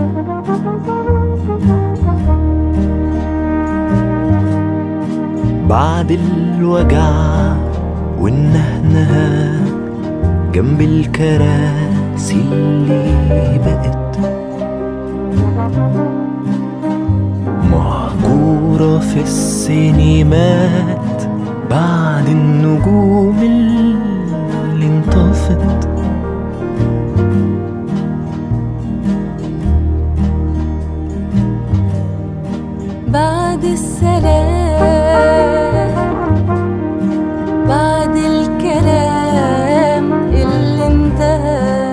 بعد الوجع والنهنها جنب الكراسي اللي بقت مهجورة في السينمات بعد النجوم اللي انطفت بعد السلام بعد الكلام اللي انتهى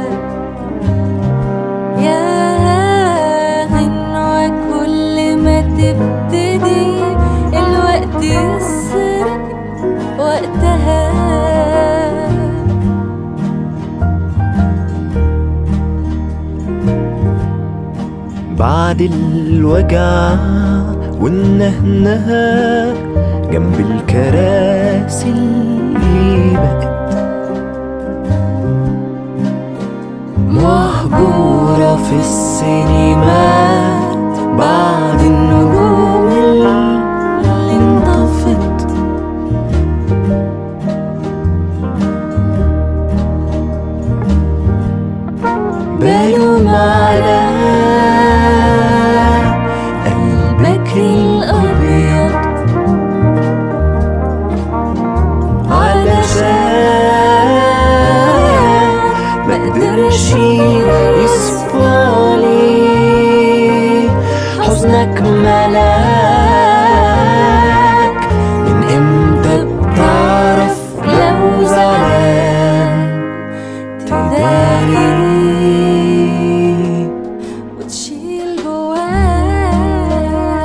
يا غنوة كل ما تبتدي الوقت يسرق وقتها بعد الوجع والنهنها جنب الكراسي اللي بقت مهجورة في السينمات بعد النجوم اللي انطفت بلوم على قلبك الأبيض علشان ما قدرش يصفالي حزنك ملاك من امتى بتعرف لو زعلان تداري وتشيل جواك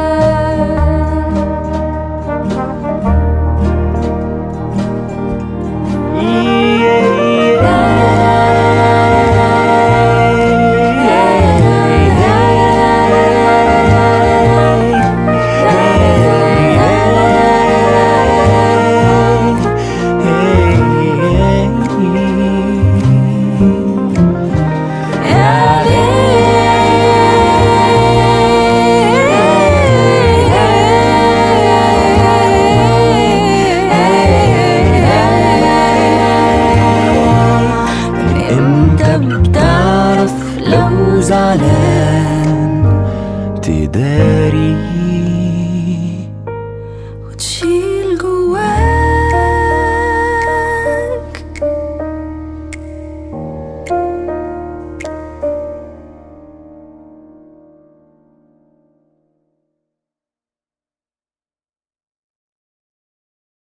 امتى بتعرف لو زعلان تداري